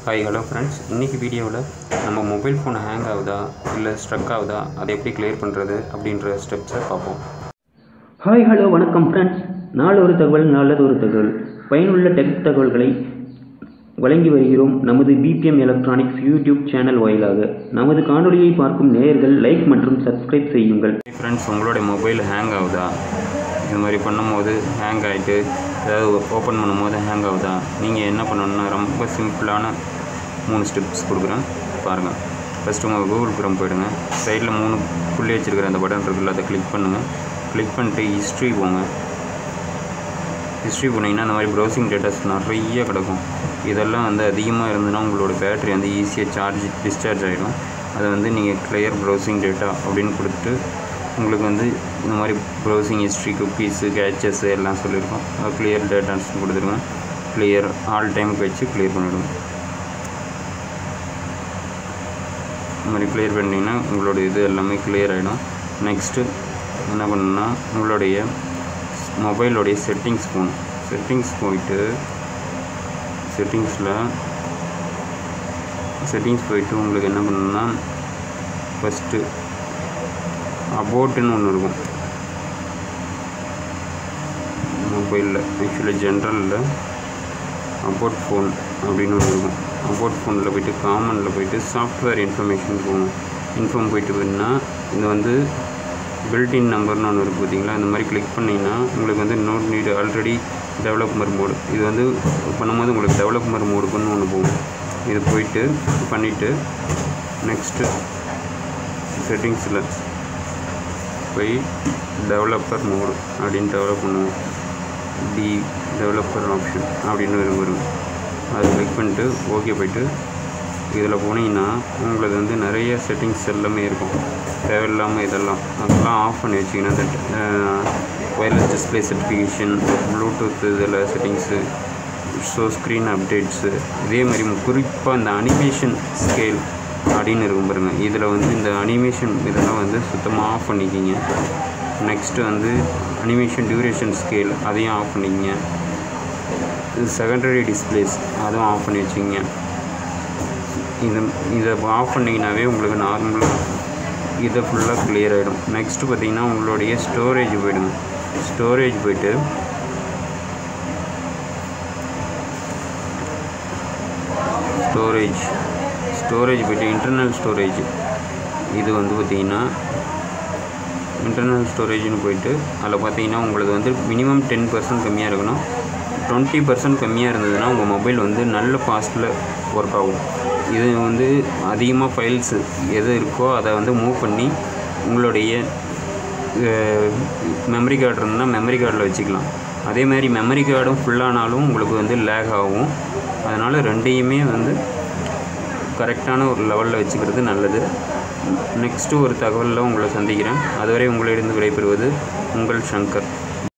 hi hello friends இன்றைக்கி வீடியோவில் நம்ம மொபைல் ஃபோன் ஹேங் ஆகுதா இல்லை ஸ்ட்ரக் ஆகுதா அதை எப்படி கிளியர் பண்ணுறது அப்படின்ற ஸ்டெப்ஸை பார்ப்போம் ஹாய் ஹலோ வணக்கம் ஃப்ரெண்ட்ஸ் நாள் ஒரு தகவல் நல்லது ஒரு தகவல் பயனுள்ள டெக் தகவல்களை வழங்கி வருகிறோம் நமது பிபிஎம் எலக்ட்ரானிக்ஸ் யூடியூப் சேனல் வாயிலாக நமது காணொளியை பார்க்கும் நேயர்கள் லைக் மற்றும் சப்ஸ்கிரைப் செய்யுங்கள் ஃப்ரெண்ட்ஸ் உங்களோட மொபைல் ஹேங் ஆகுதா இது மாதிரி பண்ணும்போது ஹேங் ஆகிட்டு ஏதாவது ஓப்பன் பண்ணும்போது ஹேங் ஆகுதா நீங்கள் என்ன பண்ணணும்னா ரொம்ப சிம்பிளான மூணு ஸ்டெப்ஸ் கொடுக்குறேன் பாருங்கள் ஃபஸ்ட்டு உங்கள் கூகுள் குரோம் போயிடுங்க சைடில் மூணு புள்ளி வச்சுருக்கிற அந்த பட்டன் இருக்குல்ல அதை கிளிக் பண்ணுங்கள் கிளிக் பண்ணிட்டு ஹிஸ்ட்ரி போங்க ஹிஸ்ட்ரி போனீங்கன்னா இந்த மாதிரி ப்ரௌசிங் டேட்டாஸ் நிறைய கிடக்கும் இதெல்லாம் வந்து அதிகமாக இருந்ததுன்னா உங்களோட பேட்டரி வந்து ஈஸியாக சார்ஜ் டிஸ்சார்ஜ் ஆகிடும் அதை வந்து நீங்கள் கிளியர் ப்ரௌசிங் டேட்டா அப்படின்னு கொடுத்துட்டு உங்களுக்கு வந்து இந்த மாதிரி ப்ரௌசிங் ஹிஸ்ட்ரி குக்கீஸு கேச்சஸ் எல்லாம் சொல்லியிருக்கோம் அது கிளியர் டேட்டாஸ் கொடுத்துருங்க கிளியர் ஆல் டைமுக்கு வச்சு கிளியர் பண்ணிவிடுங்க இந்த மாதிரி கிளியர் பண்ணிங்கன்னா உங்களோட இது எல்லாமே கிளியர் ஆகிடும் நெக்ஸ்ட்டு என்ன பண்ணணும்னா உங்களுடைய மொபைலோடைய செட்டிங்ஸ் போகணும் செட்டிங்ஸ் போயிட்டு செட்டிங்ஸில் செட்டிங்ஸ் போயிட்டு உங்களுக்கு என்ன பண்ணணும்னா ஃபஸ்ட்டு அபோட்டுன்னு ஒன்று இருக்கும் மொபைலில் ஆக்சுவலி ஜென்ரலில் அபோட் ஃபோன் அப்படின்னு ஒன்று இருக்கும் அபோட் ஃபோனில் போயிட்டு காமனில் போயிட்டு சாஃப்ட்வேர் இன்ஃபர்மேஷன் போகணும் இன்ஃபார்ம் போயிட்டு போயின்னா இது வந்து பில்டின் நம்பர்னு ஒன்று இருக்குது பார்த்தீங்களா இந்த மாதிரி கிளிக் பண்ணிங்கன்னா உங்களுக்கு வந்து note need already developer mode இது வந்து பண்ணும்போது உங்களுக்கு டெவலப்மர் மோடுக்குன்னு ஒன்று போகும் இது போயிட்டு பண்ணிவிட்டு நெக்ஸ்ட்டு செட்டிங்ஸில் போய் டெவலப்பர் மோடு அப்படின்னு டெவலப் பண்ணுவோம் டி டெவலப்பர் ஆப்ஷன் அப்படின்னு வரும் வரும் அதை கிளிக் பண்ணிட்டு ஓகே போயிட்டு இதில் போனீங்கன்னா உங்களுக்கு வந்து நிறைய செட்டிங்ஸ் எல்லாமே இருக்கும் தேவையில்லாமல் இதெல்லாம் அதெல்லாம் ஆஃப் பண்ணி வச்சிங்கன்னா இந்த ஒயர்லெஸ் டிஸ்பிளே சர்டிஃபிகேஷன் ப்ளூடூத் இதில் செட்டிங்ஸு ஸோ ஸ்க்ரீன் அப்டேட்ஸு இதே மாதிரி குறிப்பாக இந்த அனிமேஷன் ஸ்கேல் அப்படின்னு இருக்கும் பாருங்கள் இதில் வந்து இந்த அனிமேஷன் இதெல்லாம் வந்து சுத்தமாக ஆஃப் பண்ணிக்கிங்க நெக்ஸ்ட்டு வந்து அனிமேஷன் டியூரேஷன் ஸ்கேல் அதையும் ஆஃப் பண்ணிக்கிங்க செகண்டரி டிஸ்பிளேஸ் அதுவும் ஆஃப் பண்ணி வச்சுக்கிங்க இது இதை ஆஃப் பண்ணிங்கனாவே உங்களுக்கு நார்மலாக இதை ஃபுல்லாக கிளியர் ஆகிடும் நெக்ஸ்ட்டு பார்த்திங்கன்னா உங்களுடைய ஸ்டோரேஜ் போயிடுங்க ஸ்டோரேஜ் போயிட்டு ஸ்டோரேஜ் ஸ்டோரேஜ் போய்ட்டு இன்டர்னல் ஸ்டோரேஜ் இது வந்து பார்த்திங்கன்னா இன்டர்னல் ஸ்டோரேஜ்னு போயிட்டு அதில் பார்த்தீங்கன்னா உங்களுக்கு வந்து மினிமம் டென் பர்சன்ட் கம்மியாக இருக்கணும் டுவெண்ட்டி பர்சன்ட் கம்மியாக இருந்ததுன்னா உங்கள் மொபைல் வந்து நல்ல ஃபாஸ்ட்டில் ஒர்க் ஆகும் இது வந்து அதிகமாக ஃபைல்ஸ் எது இருக்கோ அதை வந்து மூவ் பண்ணி உங்களுடைய மெமரி கார்டு இருந்ததுன்னா மெமரி கார்டில் வச்சுக்கலாம் அதே மாதிரி மெமரி கார்டும் ஃபுல்லானாலும் உங்களுக்கு வந்து லேக் ஆகும் அதனால் ரெண்டையுமே வந்து கரெக்டான ஒரு லெவலில் வச்சுக்கிறது நல்லது நெக்ஸ்ட்டு ஒரு தகவலில் உங்களை சந்திக்கிறேன் அதுவரை உங்களிடம் விடைபெறுவது உங்கள் சங்கர்